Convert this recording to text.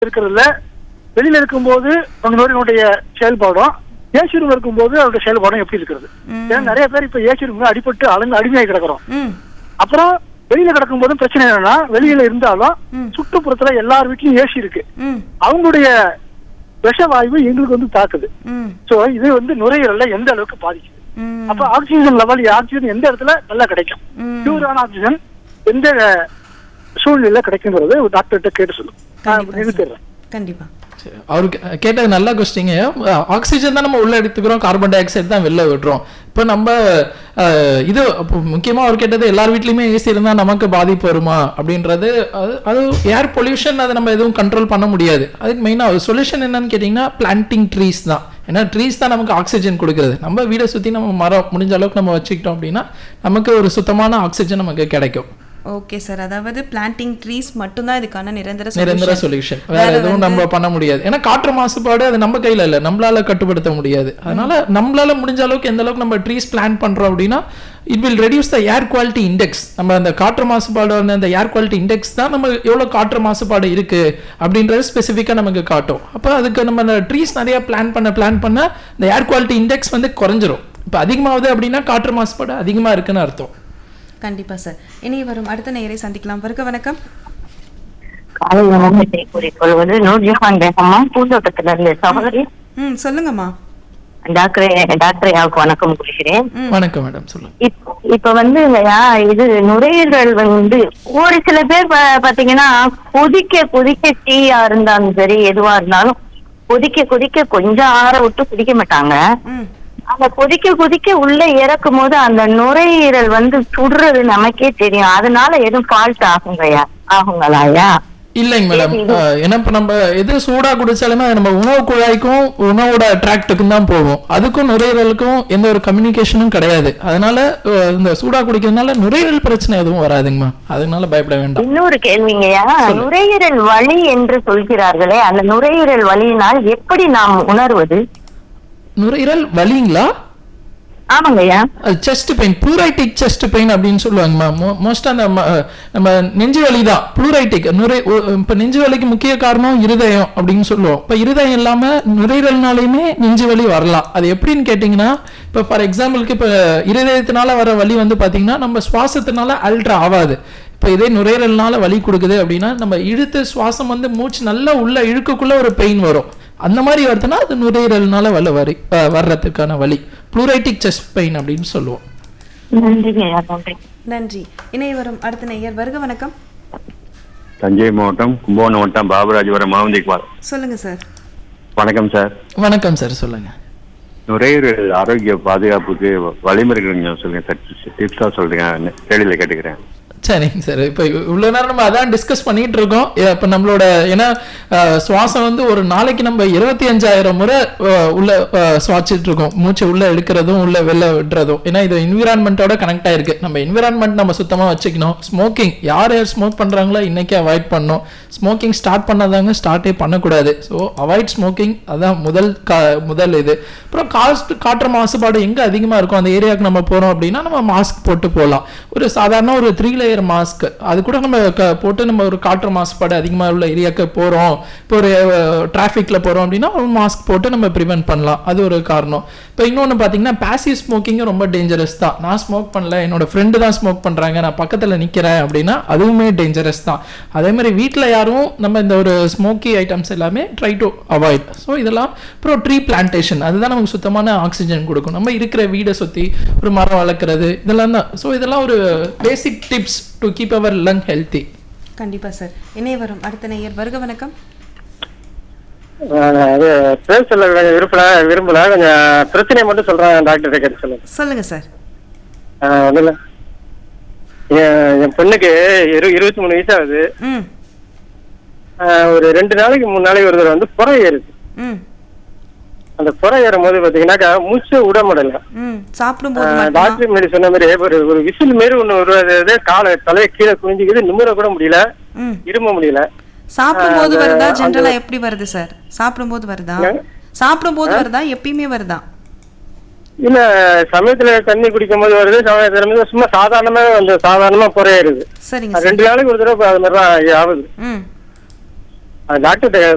இருக்கிறதுல வெளியில இருக்கும்போது அந்த நோயினுடைய செயல்பாடும் ஏசி ரூம் இருக்கும்போது அதோட செயல்பாடும் எப்படி இருக்கிறது ம். ஏன்னா நிறைய பேர் இப்ப ஏசி ரூம் அடிபட்டு அழுந்து அடிமையாகி கிடக்குறோம் ம் அப்புறம் வெளியில கிடக்கும் போதும் பிரச்சனை என்னன்னா வெளியில இருந்தாலும் ம். சுற்றுப்புறத்துல எல்லார் வீட்லயும் ஏசி இருக்கு ம் அவங்களுடைய விஷவாயு எங்களுக்கு வந்து தாக்குது ம் சோ இது வந்து நுரையீரல்ல எந்த அளவுக்கு பாதிக்குது ம் அப்ப ஆக்சிஜன் லெவல் ஆக்சிஜன் எந்த இடத்துல நல்லா கிடைக்கும் ம். பியூரான ஆக்சிஜன் எந்த சூழ்நிலையில கிடைக்குங்கிறது ஒரு டாக்டர்கிட்ட கேட்டு சொல்லும் நான் கண்டிப்பா நிறுத்திடுறேன் கண்டிப்பா சரி, அவரு கே- கேட்டது நல்ல கொஸ்டிங்க ஆக்சிஜன் தான் நம்ம உள்ள எடுத்துக்கிறோம் கார்பன் டை ஆக்சைடு தான் வெளில விடுறோம் இப்போ நம்ம அஹ், இது அப்போ முக்கியமா அவர் கேட்டது எல்லார் வீட்லயுமே ஏசி இருந்தா நமக்கு பாதிப்பு வருமா அப்படின்றது அது அது ஏர் பொல்யூஷன் அதை நம்ம எதுவும் கண்ட்ரோல் பண்ண முடியாது அதுக்கு மெயினாக சொல்யூஷன் என்னன்னு கேட்டிங்கன்னா பிளான்டிங் ட்ரீஸ் தான் ஏன்னா ட்ரீஸ் தான் நமக்கு ஆக்சிஜன் கொடுக்குறது நம்ம வீடை சுற்றி நம்ம மரம் முடிஞ்ச அளவுக்கு நம்ம வச்சுக்கிட்டோம் அப்படின்னா நமக்கு ஒரு சுத்தமான ஆக்சிஜன் நமக்கு கிடைக்கும் ஓகே சார் அதாவது பிளான்டிங் ட்ரீஸ் மட்டும்தான் இதுக்கான நிரந்தர நிரந்தர solution. சொல்யூஷன் வேற எதுவும் நம்ம பண்ண முடியாது ஏன்னா காற்று மாசுபாடு அது நம்ம கையில இல்ல நம்மளால கட்டுப்படுத்த முடியாது அதனால நம்மளால முடிஞ்ச அளவுக்கு எந்த அளவுக்கு நம்ம ட்ரீஸ் பிளான் பண்றோம் அப்படின்னா it will reduce the air quality index நம்ம அந்த காற்று மாசுபாடு அந்த ஏர் குவாலிட்டி இண்டெக்ஸ் தான் நம்ம எவ்வளவு காற்று மாசுபாடு இருக்கு அப்படின்றது ஸ்பெசிஃபிக்காக நமக்கு காட்டும் அப்போ அதுக்கு நம்ம ட்ரீஸ் நிறைய பிளான் பண்ண பிளான் பண்ண இந்த ஏர் குவாலிட்டி இண்டெக்ஸ் வந்து குறைஞ்சிரும் இப்போ அதிகமாகுது அப்படின்னா காற்று மாசுபாடு அதிகமா இருக்குன்னு அர்த்தம் கண்டிப்பா சார் இனி வரும் அடுத்த நேயரை சந்திக்கலாம் வருக வணக்கம் காலை வணக்கத்தை கூறிக்கொள்வது நூர்ஜஹான் பேகம்மா பூந்தோட்டத்துல இருந்து சகோதரி ம் சொல்லுங்கம்மா டாக்டர் டாக்டர் ஐயாவுக்கு வணக்கம் கூறுகிறேன் வணக்கம் மேடம் சொல்லுங்க இப்- இப்ப வந்து இல்லையா இது நுரையீரல் வந்து ஒரு சில பேர் பா- பாத்தீங்கன்னா கொதிக்க கொதிக்க டீயா இருந்தாலும் சரி எதுவா இருந்தாலும் கொதிக்க கொதிக்க கொஞ்சம் ஆற விட்டு குடிக்க மாட்டாங்க ம் அந்த கொதிக்க கொதிக்க உள்ள இறக்கும் போது அந்த நுரையீரல் வந்து சுடுறது நமக்கே தெரியும் அதனால எதுவும் ஃபால்ட் ஆகுங்கய்யா ஆகுங்களாயா இல்லைங்க மேடம் ஏன்னா இப்ப நம்ம எது சூடா குடிச்சாலுமே அது நம்ம உணவு குழாய்க்கும் உணவோட ட்ராக்டுக்கும் தான் போகும் அதுக்கும் நுரையீரலுக்கும் எந்த ஒரு கம்யூனிகேஷனும் கிடையாது அதனால அஹ், இந்த சூடா குடிக்கிறதுனால நுரையீரல் பிரச்சனை எதுவும் வராதுங்கம்மா அதனால பயப்பட வேண்டாம் இன்னொரு கேள்விங்கய்யா நுரையீரல் வலி என்று சொல்கிறார்களே அந்த நுரையீரல் வலியினால் எப்படி நாம் உணர்வது நுரையீரல் வலிங்களா ஆமாங்கய்யா அது chest pain pleuritic chest pain அப்படின்னு சொல்லுவாங்கம்மா மோஸ்ட் அந்த ம- நம்ம நெஞ்சு வலி தான் ப்ளூரைட்டிக் நுரை ஒ- இப்ப நெஞ்சு வலிக்கு முக்கிய காரணம் இருதயம் அப்படின்னு சொல்லுவோம் இப்ப இருதயம் இல்லாம நுரையீரல்னாலையுமே நெஞ்சு வலி வரலாம் அது எப்படின்னு கேட்டிங்கன்னா இப்ப ஃபார் எக்ஸாம்பிளுக்கு இப்ப இருதயத்தினால வர வலி வந்து பாத்தீங்கன்னா நம்ம சுவாசத்தினால அல்ட்ரா ஆகாது இப்போ இதே நுரையீரல்னால வலி கொடுக்குது அப்படின்னா நம்ம இழுத்து சுவாசம் வந்து மூச்சு நல்லா உள்ள இழுக்கக்குள்ள ஒரு பெயின் வரும் அந்த மாதிரி வருதுன்னா அது நுரையீரல்னால வல வரி அஹ் வர்றதுக்கான வலி ப்ளூரைட்டிக் செஸ்ட் பெயின் அப்படின்னு சொல்லுவோம் நன்றிங்கய்யா நன்றி நன்றி இணைய வரும் அடுத்த நேயர் வருக வணக்கம் தஞ்சை மாவட்டம் கும்பகோணம் வட்டம் பாபராஜபுரம் மாவந்திக்குமார் சொல்லுங்க சார் வணக்கம் சார் வணக்கம் சார் சொல்லுங்க நுரையீரல் ஆரோக்கிய பாதுகாப்புக்கு வழிமுறைகள் சொல்லுங்க சார் டிப்ஸா சொல்றீங்க கேள்வியில கேட்டுக்கிறேன் சரிங்க சார் இப்போ இவ்வளோ நேரம் நம்ம அதான் டிஸ்கஸ் பண்ணிட்டு இருக்கோம் இப்போ நம்மளோட ஏன்னா அஹ், சுவாசம் வந்து ஒரு நாளைக்கு நம்ம இருபத்தி அஞ்சாயிரம் முறை அஹ், உள்ள அஹ், சுவாசிச்சுட்டு இருக்கோம் மூச்சை உள்ள எடுக்கிறதும் உள்ள வெளில விடுறதும் ஏன்னா இது என்விரான்மெண்ட்டோட கனெக்ட் ஆயிருக்கு நம்ம என்விரான்மெண்ட் நம்ம சுத்தமா வச்சுக்கணும் ஸ்மோக்கிங் யார் யார் ஸ்மோக் பண்றாங்களோ இன்னைக்கு அவாய்ட் பண்ணணும் ஸ்மோக்கிங் ஸ்டார்ட் பண்ணாதாங்க ஸ்டார்ட்டே பண்ணக்கூடாது ஸோ அவாய்ட் ஸ்மோக்கிங் அதான் முதல் கா முதல் இது அப்புறம் காஸ்ட் காற்று மாசுபாடு எங்கே அதிகமாக இருக்கும் அந்த ஏரியாவுக்கு நம்ம போகிறோம் அப்படின்னா நம்ம மாஸ்க் போட்டு போகலாம் ஒரு சாதாரண ஒரு த்ரீ லேயர் மாஸ்க் அது கூட நம்ம க போட்டு நம்ம ஒரு காற்று மாசுபாடு அதிகமாக உள்ள ஏரியாவுக்கு போகிறோம் இப்போ ஒரு டிராஃபிக்கில் போகிறோம் அப்படின்னா ஒரு மாஸ்க் போட்டு நம்ம ப்ரிவென்ட் பண்ணலாம் அது ஒரு காரணம் இப்போ இன்னொன்று பார்த்தீங்கன்னா பாசிவ் ஸ்மோக்கிங்கும் ரொம்ப டேஞ்சரஸ் தான் நான் ஸ்மோக் பண்ணல என்னோட ஃப்ரெண்டு தான் ஸ்மோக் பண்ணுறாங்க நான் பக்கத்தில் நிற்கிறேன் அப்படின்னா அதுவுமே டேஞ்சரஸ் தான் அதே மாதிரி வீட்டில் யாரும் நம்ம இந்த ஒரு ஸ்மோக்கி ஐட்டம்ஸ் எல்லாமே ட்ரை டு அவாய்ட் ஸோ இதெல்லாம் அப்புறம் ட்ரீ பிளான்டேஷன் அதுதான் நமக்கு சுத்தமான ஆக்சிஜன் கொடுக்கும் நம்ம இருக்கிற வீடை சுற்றி ஒரு மரம் வளர்க்குறது இதெல்லாம் தான் ஸோ இதெல்லாம் ஒரு basic tips to keep our lung healthy கண்டிப்பா சார் இணைய வரும் அடுத்த நேயர் வருக வணக்கம் அது பேர் சொல்ல கொஞ்சம் விருப்பல விரும்பல கொஞ்சம் பிரச்சனையை மட்டும் சொல்றேன் டாக்டர் கேட்டு சொல்லுங்க சொல்லுங்க சார் ஒன்றும் இல்லை என் பொண்ணுக்கு இரு இருபத்தி மூணு வயசு ஆகுது ம் ஆஹ் ஒரு ரெண்டு நாளைக்கு மூணு நாளைக்கு ஒரு தடவை வந்து புற ஏறுது ம் அந்த புற ஏறும் போது பாத்தீங்கன்னாக்கா மூச்சு விட முடியல ம் சாப்பிடும்போது ஆஹ் மட்டும் டாக்டர் முன்னாடி சொன்ன மாதிரி ஒரு ஒரு விசில் மாரி ஒண்ணு வருவது காலை தலையை கீழே குனிஞ்சிக்குது நிமிர கூட முடியல ம் இரும முடியல சாப்பிடும்போது அந்த- வருதா அந்த- ஜென்ரலா எப்படி வருது சார் சாப்பிடும்போது வருதா என்ன? சாப்பிடும்போது வருதா எப்பயுமே வருதா இல்ல சமயத்துல தண்ணி குடிக்கும் போது வருது சமயத்துல சும்மா சாதாரணமா வந்து சாதாரணமா புறையேறுது சரிங்க அது சார் ரெண்டு நாளைக்கு ஒரு தடவை அது மாதிரி தான் ஆகுது ம் டாக்டர்